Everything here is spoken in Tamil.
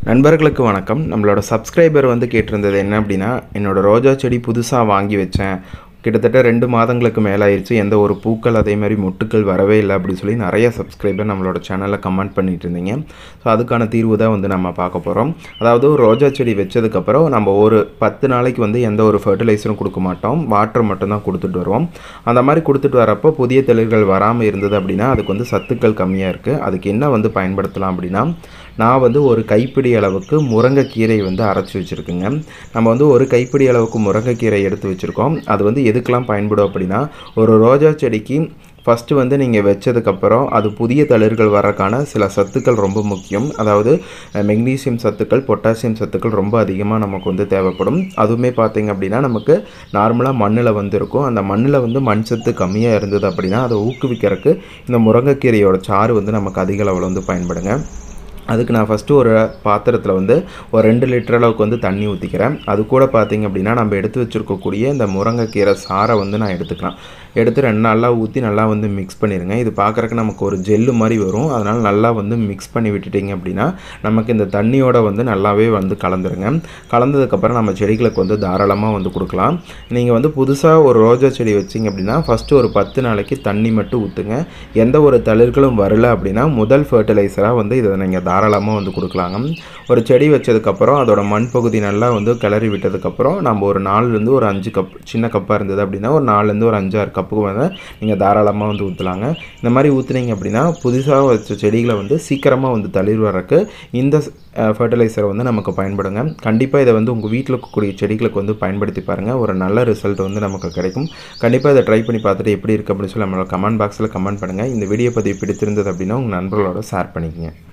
நண்பர்களுக்கு வணக்கம் நம்மளோட சப்ஸ்கிரைபர் வந்து கேட்டிருந்தது என்ன அப்படின்னா என்னோடய ரோஜா செடி புதுசாக வாங்கி வச்சேன் கிட்டத்தட்ட ரெண்டு மாதங்களுக்கு மேலே ஆயிடுச்சு எந்த ஒரு பூக்கள் அதே மாதிரி மொட்டுக்கள் வரவே இல்லை அப்படி சொல்லி நிறைய சப்ஸ்கிரைபர் நம்மளோட சேனலில் கமெண்ட் பண்ணிட்டு இருந்தீங்க ஸோ அதுக்கான தீர்வு தான் வந்து நம்ம பார்க்க போகிறோம் அதாவது ஒரு ரோஜா செடி வச்சதுக்கப்புறம் நம்ம ஒரு பத்து நாளைக்கு வந்து எந்த ஒரு ஃபர்டிலைசரும் கொடுக்க மாட்டோம் வாட்டர் மட்டும்தான் கொடுத்துட்டு வருவோம் அந்த மாதிரி கொடுத்துட்டு வரப்போ புதிய தளிர்கள் வராமல் இருந்தது அப்படின்னா அதுக்கு வந்து சத்துக்கள் கம்மியாக இருக்குது அதுக்கு என்ன வந்து பயன்படுத்தலாம் அப்படின்னா நான் வந்து ஒரு கைப்பிடி அளவுக்கு முருங்கைக்கீரை வந்து அரைச்சி வச்சுருக்குங்க நம்ம வந்து ஒரு கைப்பிடி அளவுக்கு முருங்கைக்கீரை எடுத்து வச்சுருக்கோம் அது வந்து எதுக்கெல்லாம் பயன்படும் அப்படின்னா ஒரு ரோஜா செடிக்கு ஃபஸ்ட்டு வந்து நீங்கள் வச்சதுக்கப்புறம் அது புதிய தளிர்கள் வரக்கான சில சத்துக்கள் ரொம்ப முக்கியம் அதாவது மெக்னீசியம் சத்துக்கள் பொட்டாசியம் சத்துக்கள் ரொம்ப அதிகமாக நமக்கு வந்து தேவைப்படும் அதுவுமே பார்த்தீங்க அப்படின்னா நமக்கு நார்மலாக மண்ணில் வந்து இருக்கும் அந்த மண்ணில் வந்து மண் சத்து கம்மியாக இருந்தது அப்படின்னா அதை ஊக்குவிக்கிறதுக்கு இந்த முருங்கைக்கீரையோட சாறு வந்து நமக்கு அதிக அளவில் வந்து பயன்படுங்க அதுக்கு நான் ஃபஸ்ட்டு ஒரு பாத்திரத்தில் வந்து ஒரு ரெண்டு லிட்டர் அளவுக்கு வந்து தண்ணி ஊற்றிக்கிறேன் அது கூட பார்த்திங்க அப்படின்னா நம்ம எடுத்து வச்சுருக்கக்கூடிய இந்த முருங்கைக்கீரை சாறை வந்து நான் எடுத்துக்கலாம் எடுத்து ரெண்டு நாளாக ஊற்றி நல்லா வந்து மிக்ஸ் பண்ணிடுங்க இது பார்க்குறக்கு நமக்கு ஒரு ஜெல்லு மாதிரி வரும் அதனால் நல்லா வந்து மிக்ஸ் பண்ணி விட்டுட்டிங்க அப்படின்னா நமக்கு இந்த தண்ணியோட வந்து நல்லாவே வந்து கலந்துருங்க கலந்ததுக்கப்புறம் நம்ம செடிகளுக்கு வந்து தாராளமாக வந்து கொடுக்கலாம் நீங்கள் வந்து புதுசாக ஒரு ரோஜா செடி வச்சிங்க அப்படின்னா ஃபஸ்ட்டு ஒரு பத்து நாளைக்கு தண்ணி மட்டும் ஊற்றுங்க எந்த ஒரு தளிர்களும் வரல அப்படின்னா முதல் ஃபர்டிலைசராக வந்து இதை நீங்கள் தாராளமாக வந்து கொடுக்கலாங்க ஒரு செடி வச்சதுக்கப்புறம் அதோட மண் பகுதி நல்லா வந்து கிளறி விட்டதுக்கப்புறம் நம்ம ஒரு நாலுலேருந்து ஒரு அஞ்சு கப் சின்ன கப்பாக இருந்தது அப்படின்னா ஒரு நாலுலேருந்து ஒரு அஞ்சாறு கப்புக்கு வந்து நீங்கள் தாராளமாக வந்து ஊற்றலாங்க இந்த மாதிரி ஊற்றுனீங்க அப்படின்னா புதுசாக வச்ச செடிகளை வந்து சீக்கிரமாக வந்து தளிர் வரக்கு இந்த ஃபர்டிலைசரை வந்து நமக்கு பயன்படுங்க கண்டிப்பாக இதை வந்து உங்கள் வீட்டில் இருக்கக்கூடிய செடிகளுக்கு வந்து பயன்படுத்தி பாருங்கள் ஒரு நல்ல ரிசல்ட் வந்து நமக்கு கிடைக்கும் கண்டிப்பாக இதை ட்ரை பண்ணி பார்த்துட்டு எப்படி இருக்குது அப்படின்னு சொல்லி நம்மளோட கமெண்ட் பாக்ஸில் கமெண்ட் பண்ணுங்கள் இந்த வீடியோ பதிவு பிடித்திருந்தது அப்படின்னா உங்கள் நண்பர்களோட ஷேர் பண்ணிக்கங்க